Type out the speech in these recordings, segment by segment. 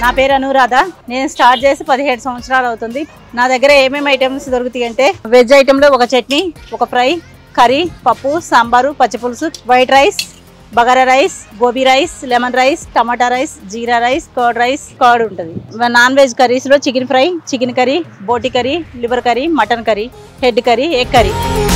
నా పేరు అనురాధ నేను స్టార్ట్ చేసి పదిహేడు సంవత్సరాలు అవుతుంది నా దగ్గర ఏమేమి ఐటమ్స్ దొరుకుతాయి అంటే వెజ్ ఐటెంలో ఒక చట్నీ ఒక ఫ్రై కర్రీ పప్పు సాంబారు పచ్చిపులుసు white rice bagara rice gobi rice lemon rice tomato rice jeera rice curd rice curd ఉంటుంది నాన్ వెజ్ కర్రీస్లో chicken fry chicken curry boti curry liver curry mutton curry head curry egg curry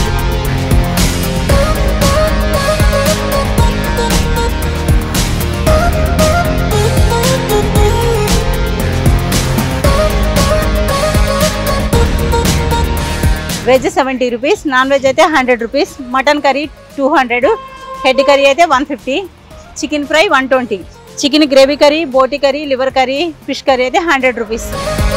veg seventy rupees non veg అయితే hundred rupees mutton curry two hundred head curry అయితే one fifty chicken fry one twenty chicken gravy curry boti curry liver curry fish curry అయితే hundred rupees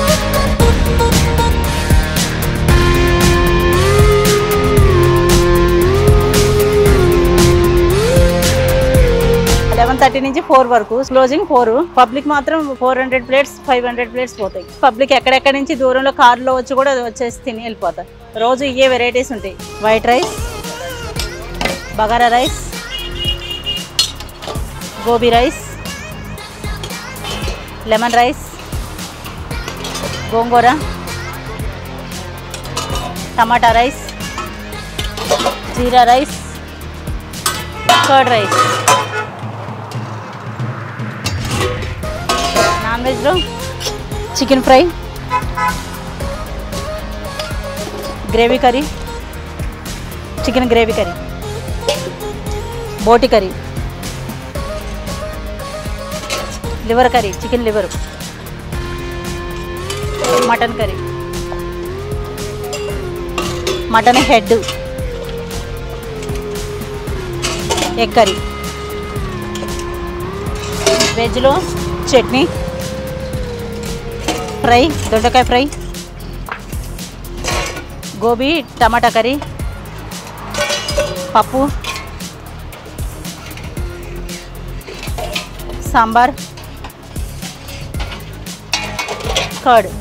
eleven thirty నుంచి four వరకు closing four public మాత్రం four hundred plates five hundred plates పోతాయి public ఎక్కడెక్కడి నుంచి దూరంలో కార్లో వచ్చి కూడా వచ్చేసి తిని వెళ్ళిపోతారు రోజు ఇవే వెరైటీస్ ఉంటాయి white rice bagara rice gobi rice lemon rice gongura tomato rice jeera rice curd rice non వెజ్లో chicken fry gravy curry chicken gravy curry boti curry liver curry chicken liver mutton curry mutton head egg curry వెజ్లో chutney fry దొండకాయ fry gobi tomato curry పప్పు sambar curd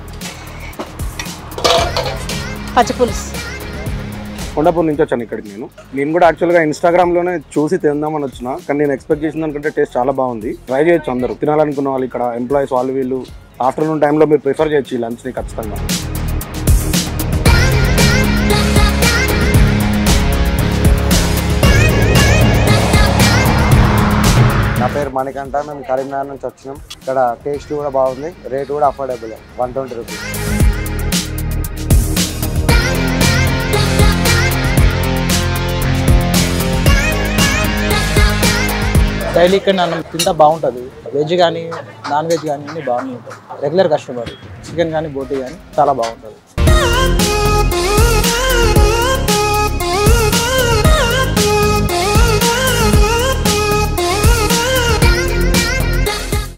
పచ్చిపులుసు Kondapur నుంచి వచ్చాను ఇక్కడికి నేను నేను కూడా యాక్చువల్గా ఇన్స్టాగ్రామ్లోనే చూసి తిందామని వచ్చిన కానీ నేను ఎక్స్పెక్ట్ చేసిన దానికంటే టేస్ట్ చాలా బాగుంది ట్రై చేయొచ్చు అందరూ తినాలనుకున్న వాళ్ళు ఇక్కడ ఎంప్లాయీస్ వాళ్ళు వీళ్ళు ఆఫ్టర్నూన్ టైంలో మీరు ప్రిఫర్ చేయొచ్చు ఈ లంచ్ని ఖచ్చితంగా నా పేరు మణికంఠ మేము కరీంనగర్ నుంచి వచ్చినాం ఇక్కడ టేస్ట్ కూడా బాగుంది రేట్ కూడా affordable one twenty rupees daily ఇక్కడ నన్ను తింటా బాగుంటుంది వెజ్ కానీ నాన్ వెజ్ కానీ అన్ని బాగుంటాయి రెగ్యులర్ కస్టమర్ చికెన్ కానీ బోటీ కానీ చాలా బాగుంటుంది